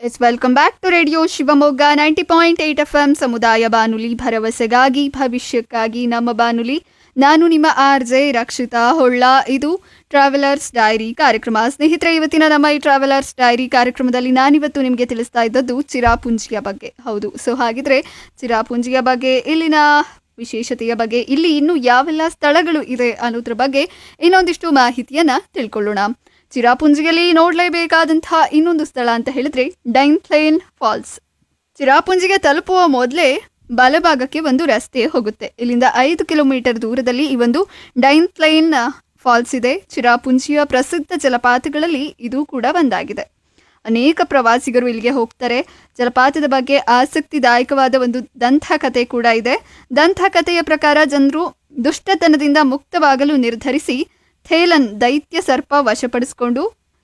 S welcome back to radio Shivamogga ninety point eight F M ಸಮುದಾಯ ಬಾನುಲಿ ಭರವಸೆಗಾಗಿ ಭವಿಷ್ಯಕ್ಕಾಗಿ ನಮ್ಮ ಬಾನುಲಿ ನಾನು ನಿಮ್ಮ ಆರ್ ಜೆ ರಕ್ಷಿತಾ ಹೊಳ್ಳ ಇದು ಟ್ರಾವೆಲರ್ಸ್ ಡೈರಿ ಕಾರ್ಯಕ್ರಮ ಸ್ನೇಹಿತರೆ ಇವತ್ತಿನ ನಮ್ಮ ಈ ಟ್ರಾವೆಲರ್ಸ್ ಡೈರಿ ಕಾರ್ಯಕ್ರಮದಲ್ಲಿ ನಾನಿವತ್ತು ನಿಮಗೆ ತಿಳಿಸ್ತಾ ಇದ್ದದ್ದು ಚಿರಾಪುಂಜಿಯ ಬಗ್ಗೆ ಹೌದು ಸೊ ಹಾಗಿದ್ರೆ ಚಿರಾಪುಂಜಿಯ ಬಗ್ಗೆ ಇಲ್ಲಿನ ವಿಶೇಷತೆಯ ಬಗ್ಗೆ ಇಲ್ಲಿ ಇನ್ನು ಯಾವೆಲ್ಲ ಸ್ಥಳಗಳು ಇದೆ ಅನ್ನೋದ್ರ ಬಗ್ಗೆ ಇನ್ನೊಂದಿಷ್ಟು ಮಾಹಿತಿಯನ್ನ ತಿಳ್ಕೊಳ್ಳೋಣ ಚಿರಾಪುಂಜಿಯಲ್ಲಿ ನೋಡಲೇಬೇಕಾದಂತಹ ಇನ್ನೊಂದು ಸ್ಥಳ ಅಂತ ಹೇಳಿದ್ರೆ ಡೈನ್ಪ್ಲೇನ್ ಫಾಲ್ಸ್ ಚಿರಾಪುಂಜಿಗೆ ತಲುಪುವ ಮೊದಲೇ ಬಲಭಾಗಕ್ಕೆ ಒಂದು ರಸ್ತೆ ಹೋಗುತ್ತೆ ಇಲ್ಲಿಂದ ಐದು ಕಿಲೋಮೀಟರ್ ದೂರದಲ್ಲಿ ಈ ಒಂದು ಡೈನ್ಪ್ಲೈನ್ ಫಾಲ್ಸ್ ಇದೆ ಚಿರಾಪುಂಜಿಯ ಪ್ರಸಿದ್ಧ ಜಲಪಾತಗಳಲ್ಲಿ ಇದು ಕೂಡ ಒಂದಾಗಿದೆ ಅನೇಕ ಪ್ರವಾಸಿಗರು ಇಲ್ಲಿಗೆ ಹೋಗ್ತಾರೆ ಜಲಪಾತದ ಬಗ್ಗೆ ಆಸಕ್ತಿದಾಯಕವಾದ ಒಂದು ದಂತಕಥೆ ಕೂಡ ಇದೆ ದಂತಕಥೆಯ ಪ್ರಕಾರ ಜನರು ದುಷ್ಟತನದಿಂದ ಮುಕ್ತವಾಗಲು ನಿರ್ಧರಿಸಿ ಥೇಲನ್ ದೈತ್ಯ ಸರ್ಪ ವಶಪಡಿಸಿಕೊಂಡು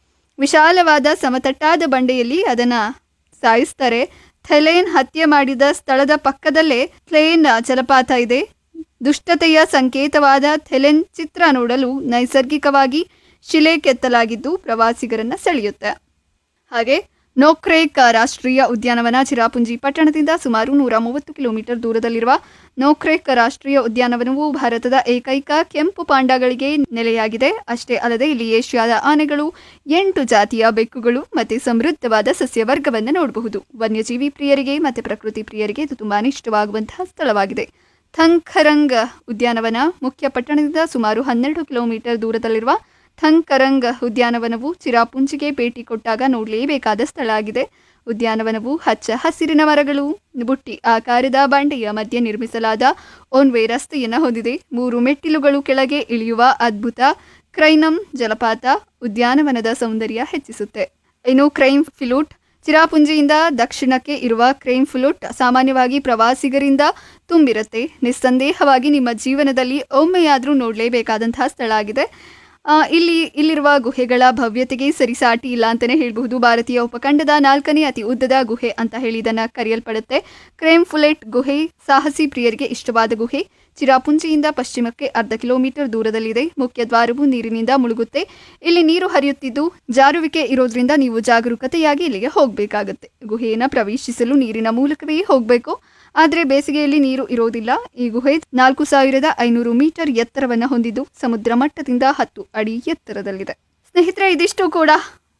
ವಿಶಾಲವಾದ ಸಮತಟ್ಟಾದ ಬಂಡೆಯಲ್ಲಿ ಅದನ್ನ ಸಾಯಿಸ್ತಾರೆ ಥೆಲೇನ್ ಹತ್ಯೆ ಮಾಡಿದ ಸ್ಥಳದ ಪಕ್ಕದಲ್ಲೇ ಥ್ಲೇನ್ ಜಲಪಾತ ಇದೆ ದುಷ್ಟತೆಯ ಸಂಕೇತವಾದ ಥೆಲೆನ್ ಚಿತ್ರ ನೋಡಲು ನೈಸರ್ಗಿಕವಾಗಿ ಶಿಲೆ ಕೆತ್ತಲಾಗಿದ್ದು ಪ್ರವಾಸಿಗರನ್ನ ಸೆಳೆಯುತ್ತೆ ಹಾಗೆ ನೋಕ್ರೇಕ್ ರಾಷ್ಟ್ರೀಯ ಉದ್ಯಾನವನ ಚಿರಾಪುಂಜಿ ಪಟ್ಟಣದಿಂದ ಸುಮಾರು ನೂರ ಮೂವತ್ತು ಕಿಲೋಮೀಟರ್ ದೂರದಲ್ಲಿರುವ ನೋಕ್ರೇಕ್ ರಾಷ್ಟ್ರೀಯ ಉದ್ಯಾನವನವು ಭಾರತದ ಏಕೈಕ ಕೆಂಪು ಪಾಂಡಗಳಿಗೆ ನೆಲೆಯಾಗಿದೆ ಅಷ್ಟೇ ಅಲ್ಲದೆ ಇಲ್ಲಿ ಏಷ್ಯಾದ ಆನೆಗಳು ಎಂಟು ಜಾತಿಯ ಬೆಕ್ಕುಗಳು ಮತ್ತೆ ಸಮೃದ್ಧವಾದ ಸಸ್ಯವರ್ಗವನ್ನು ನೋಡಬಹುದು ವನ್ಯಜೀವಿ ಪ್ರಿಯರಿಗೆ ಮತ್ತೆ ಪ್ರಕೃತಿ ಪ್ರಿಯರಿಗೆ ಇದು ತುಂಬಾನೇ ಇಷ್ಟವಾಗುವಂತಹ ಸ್ಥಳವಾಗಿದೆ ಥಂಖರಂಗ್ ಉದ್ಯಾನವನ ಮುಖ್ಯ ಪಟ್ಟಣದಿಂದ ಸುಮಾರು ಹನ್ನೆರಡು ಕಿಲೋಮೀಟರ್ ದೂರದಲ್ಲಿರುವ ಥಂಕರಂಗ್ ಉದ್ಯಾನವನವು ಚಿರಾಪುಂಜಿಗೆ ಭೇಟಿ ಕೊಟ್ಟಾಗ ನೋಡಲೇಬೇಕಾದ ಸ್ಥಳ ಆಗಿದೆ ಉದ್ಯಾನವನವು ಹಚ್ಚ ಹಸಿರಿನ ಮರಗಳು ಬುಟ್ಟಿ ಆಕಾರದ ಬಂಡೆಯ ಮಧ್ಯೆ ನಿರ್ಮಿಸಲಾದ ಒನ್ವೇ ರಸ್ತೆಯನ್ನು ಹೊಂದಿದೆ ಮೂರು ಮೆಟ್ಟಿಲುಗಳು ಕೆಳಗೆ ಇಳಿಯುವ ಅದ್ಭುತ ಕ್ರೈನಮ್ ಜಲಪಾತ ಉದ್ಯಾನವನದ ಸೌಂದರ್ಯ ಹೆಚ್ಚಿಸುತ್ತೆ ಇನ್ನು ಕ್ರೈಮ್ ಫಿಲೂಟ್ ಚಿರಾಪುಂಜಿಯಿಂದ ದಕ್ಷಿಣಕ್ಕೆ ಇರುವ ಕ್ರೈಮ್ ಫುಲುಟ್ ಸಾಮಾನ್ಯವಾಗಿ ಪ್ರವಾಸಿಗರಿಂದ ತುಂಬಿರುತ್ತೆ ನಿಸ್ಸಂದೇಹವಾಗಿ ನಿಮ್ಮ ಜೀವನದಲ್ಲಿ ಒಮ್ಮೆಯಾದರೂ ನೋಡಲೇಬೇಕಾದಂತಹ ಸ್ಥಳ ಆಗಿದೆ ಆ, ಇಲ್ಲಿ ಇಲ್ಲಿರುವ ಗುಹೆಗಳ ಭವ್ಯತೆಗೆ ಸರಿಸಾಟಿ ಇಲ್ಲ ಅಂತಲೇ ಹೇಳಬಹುದು ಭಾರತೀಯ ಉಪಖಂಡದ ನಾಲ್ಕನೇ ಅತಿ ಉದ್ದದ ಗುಹೆ ಅಂತ ಹೇಳಿ ಇದನ್ನು ಕರೆಯಲ್ಪಡುತ್ತೆ ಕ್ರೇಮ್ ಫುಲೆಟ್ ಗುಹೆ ಸಾಹಸಿ ಪ್ರಿಯರಿಗೆ ಇಷ್ಟವಾದ ಗುಹೆ ಚಿರಾಪುಂಜಿಯಿಂದ ಪಶ್ಚಿಮಕ್ಕೆ ಅರ್ಧ ಕಿಲೋಮೀಟರ್ ದೂರದಲ್ಲಿದೆ ಮುಖ್ಯ ದ್ವಾರವು ನೀರಿನಿಂದ ಮುಳುಗುತ್ತೆ ಇಲ್ಲಿ ನೀರು ಹರಿಯುತ್ತಿದ್ದು ಜಾರುವಿಕೆ ಇರೋದ್ರಿಂದ ನೀವು ಜಾಗರೂಕತೆಯಾಗಿ ಇಲ್ಲಿಗೆ ಹೋಗಬೇಕಾಗುತ್ತೆ ಗುಹೆಯನ್ನು ಪ್ರವೇಶಿಸಲು ನೀರಿನ ಮೂಲಕವೇ ಹೋಗಬೇಕು ಆದರೆ ಬೇಸಿಗೆಯಲ್ಲಿ ನೀರು ಇರೋದಿಲ್ಲ ಈ ಗುಹೆ ನಾಲ್ಕು ಸಾವಿರದ ಐನೂರು ಮೀಟರ್ ಎತ್ತರವನ್ನು ಹೊಂದಿದ್ದು ಸಮುದ್ರ ಮಟ್ಟದಿಂದ ಹತ್ತು ಅಡಿ ಎತ್ತರದಲ್ಲಿದೆ ಸ್ನೇಹಿತರೆ ಇದಿಷ್ಟು ಕೂಡ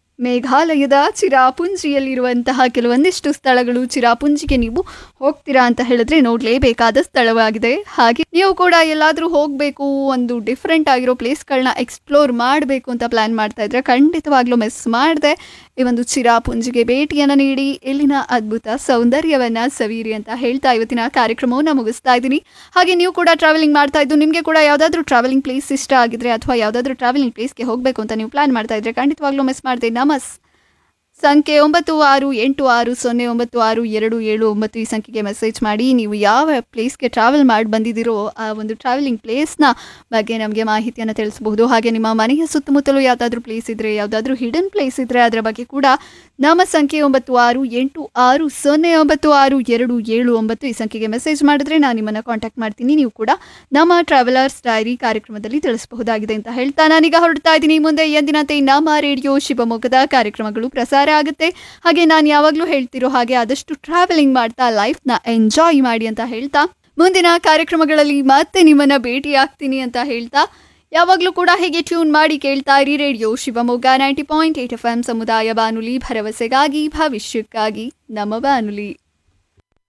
ಮೇಘಾಲಯದ ಚಿರಾಪುಂಜಿಯಲ್ಲಿರುವಂತಹ ಕೆಲವೊಂದಿಷ್ಟು ಸ್ಥಳಗಳು ಚಿರಾಪುಂಜಿಗೆ ನೀವು ಹೋಗ್ತೀರಾ ಅಂತ ಹೇಳಿದ್ರೆ ನೋಡಲೇಬೇಕಾದ ಸ್ಥಳವಾಗಿದೆ ಹಾಗೆ ನೀವು ಕೂಡ ಎಲ್ಲಾದರೂ ಹೋಗಬೇಕು ಒಂದು ಡಿಫ್ರೆಂಟ್ ಆಗಿರೋ ಪ್ಲೇಸ್ಗಳನ್ನ ಎಕ್ಸ್ಪ್ಲೋರ್ ಮಾಡಬೇಕು ಅಂತ ಪ್ಲಾನ್ ಮಾಡ್ತಾ ಇದ್ರೆ ಖಂಡಿತವಾಗ್ಲೂ ಮಿಸ್ ಮಾಡದೆ ಈ ಒಂದು ಚಿರಾಪುಂಜಿಗೆ ಭೇಟಿಯನ್ನು ನೀಡಿ ಇಲ್ಲಿನ ಅದ್ಭುತ ಸೌಂದರ್ಯವನ್ನ ಸವೀರಿ ಅಂತ ಹೇಳ್ತಾ ಇವತ್ತಿನ ಕಾರ್ಯಕ್ರಮವನ್ನು ಮುಗಿಸ್ತಾ ಇದ್ದೀನಿ ಹಾಗೆ ನೀವು ಕೂಡ ಟ್ರಾವೆಲಿಂಗ್ ಮಾಡ್ತಾ ಇದ್ದು ನಿಮಗೆ ಕೂಡ ಯಾವುದಾದ್ರೂ ಟ್ರಾವೆಲಿಂಗ್ ಪ್ಲೇಸ್ ಇಷ್ಟ ಆಗಿದ್ರೆ ಅಥವಾ ಯಾವುದಾದ್ರೂ ಟ್ರಾವೆಲಿಂಗ್ ಪ್ಲೇಸ್ಗೆ ಹೋಗಬೇಕು ಅಂತ ನೀವು ಪ್ಲಾನ್ ಮಾಡ್ತಾ ಇದ್ರೆ ಖಂಡಿತವಾಗ್ಲೂ ಮಿಸ್ ಮಾಡಿದೆ ನಮಸ್ ಸಂಖ್ಯೆ ಒಂಬತ್ತು ಆರು ಎಂಟು ಆರು ಸೊನ್ನೆ ಒಂಬತ್ತು ಆರು ಎರಡು ಏಳು ಒಂಬತ್ತು ಈ ಸಂಖ್ಯೆಗೆ ಮೆಸೇಜ್ ಮಾಡಿ ನೀವು ಯಾವ ಪ್ಲೇಸ್ಗೆ ಟ್ರಾವೆಲ್ ಮಾಡಿ ಬಂದಿದ್ದೀರೋ ಆ ಒಂದು ಟ್ರಾವೆಲಿಂಗ್ ಪ್ಲೇಸ್ನ ಬಗ್ಗೆ ನಮಗೆ ಮಾಹಿತಿಯನ್ನು ತಿಳಿಸಬಹುದು ಹಾಗೆ ನಿಮ್ಮ ಮನೆಯ ಸುತ್ತಮುತ್ತಲೂ ಯಾವುದಾದ್ರೂ ಪ್ಲೇಸ್ ಇದ್ದರೆ ಯಾವುದಾದ್ರೂ ಹಿಡನ್ ಪ್ಲೇಸ್ ಇದ್ದರೆ ಅದರ ಬಗ್ಗೆ ಕೂಡ ನಮ್ಮ ಸಂಖ್ಯೆ ಒಂಬತ್ತು ಆರು ಎಂಟು ಆರು ಸೊನ್ನೆ ಒಂಬತ್ತು ಆರು ಎರಡು ಏಳು ಒಂಬತ್ತು ಈ ಸಂಖ್ಯೆಗೆ ಮೆಸೇಜ್ ಮಾಡಿದ್ರೆ ನಾನು ನಿಮ್ಮನ್ನು ಕಾಂಟ್ಯಾಕ್ಟ್ ಮಾಡ್ತೀನಿ ನೀವು ಕೂಡ ನಮ್ಮ ಟ್ರಾವೆಲರ್ಸ್ ಡೈರಿ ಕಾರ್ಯಕ್ರಮದಲ್ಲಿ ತಿಳಿಸಬಹುದಾಗಿದೆ ಅಂತ ಹೇಳ್ತಾ ನಾನೀಗ ಹೊರಡ್ತಾ ಇದ್ದೀನಿ ಮುಂದೆ ಎಂದಿನಂತೆ ನಮ್ಮ ರೇಡಿಯೋ ಶಿವಮೊಗ್ಗದ ಕಾರ್ಯಕ್ರಮಗಳು ಪ್ರಸಾರ ಆಗುತ್ತೆ ಹಾಗೆ ನಾನು ಯಾವಾಗಲೂ ಹೇಳ್ತಿರೋ ಹಾಗೆ ಆದಷ್ಟು ಟ್ರಾವೆಲಿಂಗ್ ಮಾಡ್ತಾ ಲೈಫ್ನ ಎಂಜಾಯ್ ಮಾಡಿ ಅಂತ ಹೇಳ್ತಾ ಮುಂದಿನ ಕಾರ್ಯಕ್ರಮಗಳಲ್ಲಿ ಮತ್ತೆ ನಿಮ್ಮನ್ನ ಭೇಟಿ ಆಗ್ತೀನಿ ಅಂತ ಹೇಳ್ತಾ ಯಾವಾಗಲೂ ಕೂಡ ಹೇಗೆ ಟ್ಯೂನ್ ಮಾಡಿ ಕೇಳ್ತಾ ಇರಿ radio Shivamogga ninety point eight F M ಸಮುದಾಯ ಬಾನುಲಿ ಭರವಸೆಗಾಗಿ ಭವಿಷ್ಯಕ್ಕಾಗಿ ನಮ್ಮ ಬಾನುಲಿ